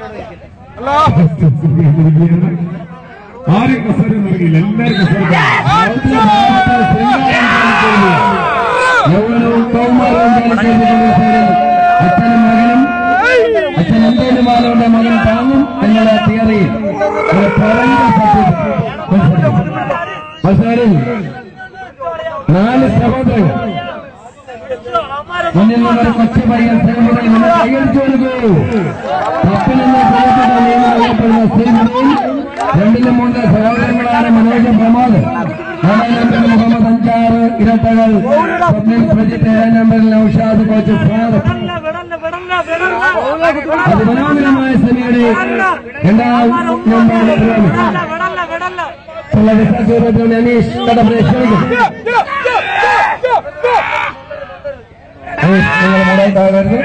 ആരും കസേര നൽകിയില്ല എല്ലാവരും യൗവനവും കൗമാരവും കാണിച്ചുകൊണ്ടിരിക്കുന്ന അച്ഛനും മകനും അച്ഛൻ എന്തേലും ആളുടെ മകൻ താങ്ങും എന്നുള്ള തിയറിയിൽ ഒരു പറഞ്ഞ സത്യം മത്സരം നാല് സഹോദരങ്ങൾ മുന്നിൽ നിന്നൊരു കൊച്ചു പയ്യൻ സഹോദരൻ നിങ്ങൾ കൈയടിച്ചു കൊടുക്കൂ കപ്പിൽ നിന്ന് പുറത്തുള്ള നിയമം അറിയപ്പെടുന്ന ശ്രീമതിയും രണ്ടിലും മൂന്ന് സഹോദരങ്ങളാണ് മനോജ് പ്രമോദ് നാലാം നമ്പറിൽ മുഹമ്മദ് അഞ്ചാറ് ഇരട്ടകൾ സ്വപ്നിൽ പ്രജിത്ത് ഏഴാം നമ്പറിൽ നൌഷാദ് കോച്ച് ഫാദർ അതിമനോഹരമായ സെമിയുടെ രണ്ടാം നമ്പർ വിശ്വാസൂരത്തിൽ അനീഷ് കടപ്പുര ക്ഷണിക്കും അനീഷ് നിങ്ങൾ മുടങ്ങി താഴരുത്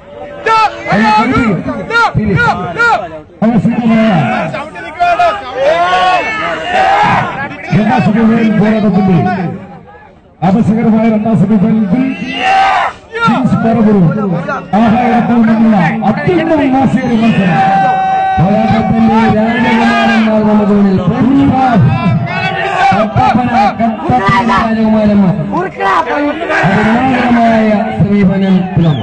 അവസരമായ സെമിഫൈനൽ പോരാട്ടത്തിന്റെ അപസകരമായ രണ്ടാം സെമിഫൈനലിൽ കിങ്സ് പറവൂരും ആഹാരത്തിൽ നിന്നുള്ള അത്യുന്നത മാസിക മത്സരം പോരാട്ടത്തിന്റെ രാജകുമാരന്മാർ നമുക്ക് മുന്നിൽ പ്രിൻസ് കട്ടപ്പന കട്ടപ്പന രാജകുമാരന്മാർ അതിമനോഹരമായ സെമിഫൈനലിലാണ്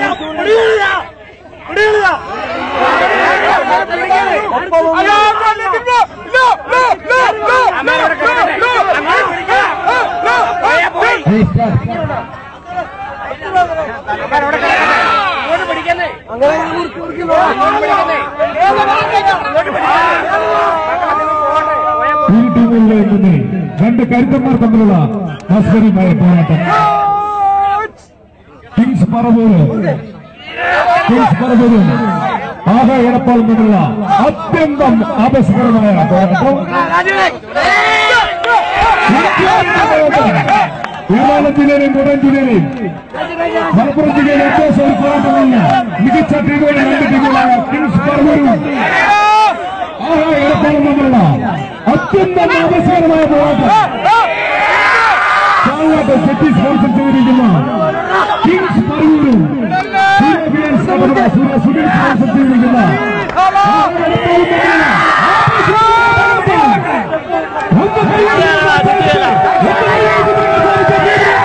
ഈ ടീമുകളിലെ മുന്നേ രണ്ട് കരുത്തന്മാർ തമ്മിലുള്ള മത്സരമായ പോരാട്ടം കിങ്സ് പറവൂര് കിങ്സ് പറവൂരും ആഹ എടപ്പാൾ തമ്മിലുള്ള അത്യന്തം ആപസ്കരമായ പോരാട്ടം എറണാകുളം ജില്ലയിലെയും കോട്ടയം ജില്ലയിലെയും മലപ്പുറം ജില്ലയിലെ വ്യത്യാസം ഒരു പോരാട്ടമല്ല മികച്ച ടീമുകൾ രണ്ട് ടീമുകളായ കിങ്സ് പറവൂരും ആഹാ എടപ്പാളും തമ്മിലുള്ള അത്യന്തം ആപസ്കരമായ പോരാട്ടം ചാങ്ങാട്ട് സിറ്റി സ്പോൺസർ ചെയ്തിരിക്കുന്ന കിങ്സ് പറവൂരും സൂര്യബിയൻസ് അവരുടെ സൂര്യ സുനിൽ സ്പോൺസർ ചെയ്തിരിക്കുന്ന ആഹാ എടപ്പാളും തമ്മിലുള്ള ആപസ്കരമായ പോരാട്ടം. ഒന്ന് കൈയടിക്കുക. ഒന്ന് കൈയടിക്കുക.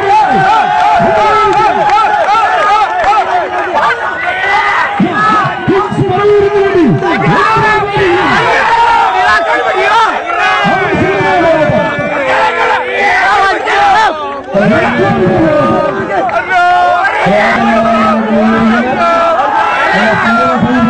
കിങ്സ് പറവൂരിന് വേണ്ടി ും